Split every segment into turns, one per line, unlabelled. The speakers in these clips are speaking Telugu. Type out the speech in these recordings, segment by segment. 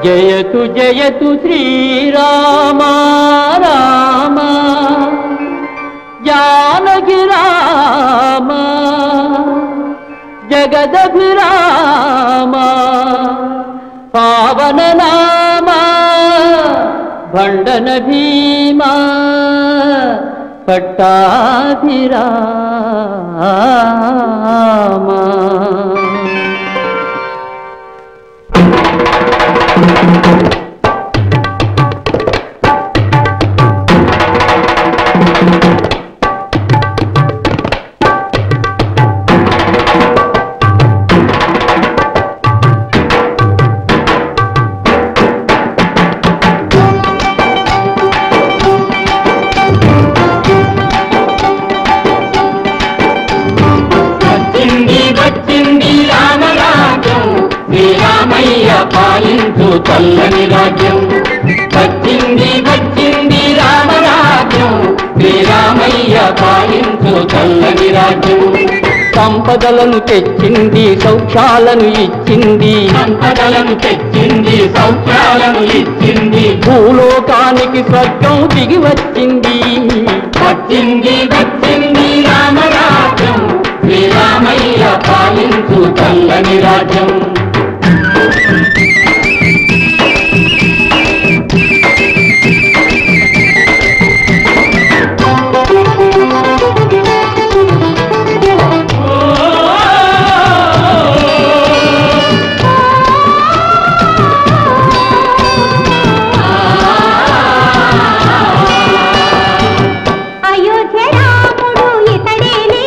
జయతు జయతు శ్రీరామ రామ జానకి రామ జగదభిరామ పావన నామ భండన భీమా పట్టాభిరామ
వచ్చింది వచ్చింది రామరాజ్యం శ్రీరామయ్య పాలించు చల్లని రాజ్యం వచ్చింది వచ్చింది రామరాజ్యం శ్రీరామయ్య పాలించు చల్లని రాజ్యం
సంపదలను తెచ్చింది సౌఖ్యాలను ఇచ్చింది
సంపదలను తెచ్చింది సౌఖ్యాలను ఇచ్చింది
భూలోకానికి స్వర్గం దిగి వచ్చింది
వచ్చింది వచ్చింది రామరాజ్యం శ్రీరామయ్య పాలించు చల్లని రాజ్యం
అయోధ్య రాముడు ఇతడేలే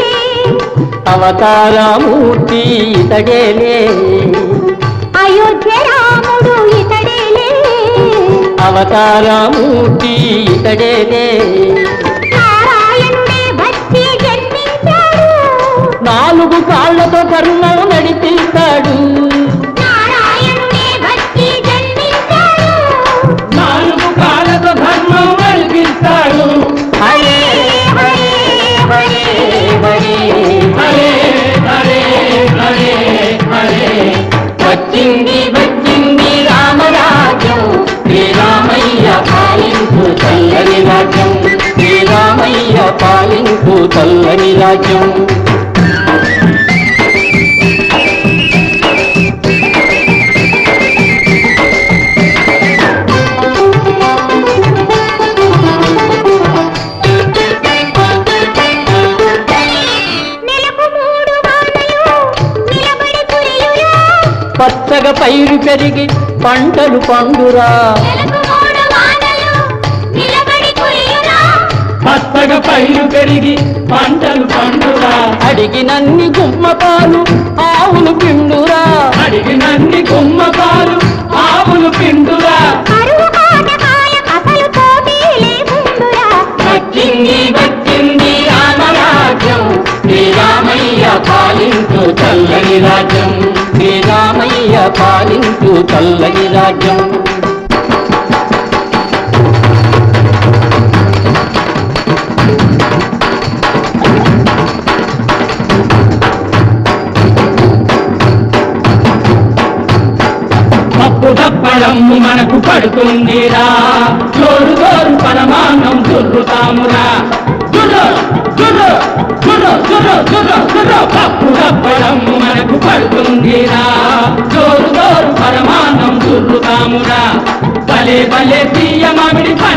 అవతారమూర్తి ఇతడేలే
అయోధ్య రాముడు ఇతడేలే
అవతారమూర్తి ఇతడేలే
నారాయణుడే వచ్చి జన్మించాడు
నాలుగు కాళ్ళతో కర్మం నడిపిస్తాడు
నారాయణుడే వచ్చి జన్మించాడు
నాలుగు కాళ్ళతో ధర్మం నడిపిస్తాడు
హరే హరే హరే హరే
హరే హరే హరే హరే వచ్చింది వచ్చింది రామరాజ్యం శ్రీరామయ్య పాలించు చల్లని రాజ్యం
శ్రీరామయ్య పాలింపు చల్లని రాజ్యం
నెలకు మూడు వానలు నిలబడి కురియురా
పచ్చగా పైరు పెరిగి పంటలు పండురా
నెలకు మూడు వానలు నిలబడి కురియురా
పచ్చగా పైరు పెరిగి పంటలు పండురా
అడిగినన్ని గుమ్మపాలు ఆవులు పిండురా
అడిగినన్ని గుమ్మపాలు ఆవులు పిండురా
కరువు కాటకాల కథలు పోటీ లేకుండురా
వచ్చింది వచ్చింది రామరాజ్యం శ్రీరామయ్య పాలించు చల్లని రాజ్యం
శ్రీరామయ్య పాలింపు చల్లని రాజ్యం
పప్పు దప్పడమ్ము మనకు పడుతుందిరా జోరు జోరు పరమాన్నం దుర్రుతామురా జుర్రు జుర్రు జుర్రు జుర్రు జుర్రు జుర్రు పప్పు దప్పడమ్ము మనకు పడుతుందిరా జోరు జోరు పరమాన్నం దుర్రుతామురా భలే భలే తీయ మామిడి